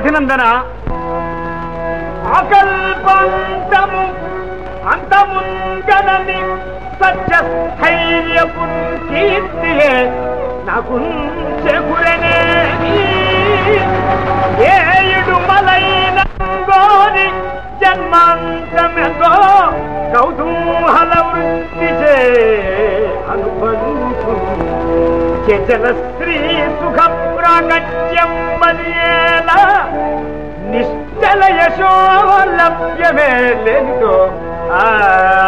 రఘునందన అకల్పంతము అంతముంగనని సత్య స్థైర్యపు కీర్తియే నాకు చెగురనే ఏయుడు మలైన గోరి జన్మాంతమెంతో కౌతూహల వృత్తి చే అనుభవించు చచల శ్రీ సుఖ ప్రాగత్యం బలియేలా నిశ్చల యశో లభ్యమే లేదో ఆ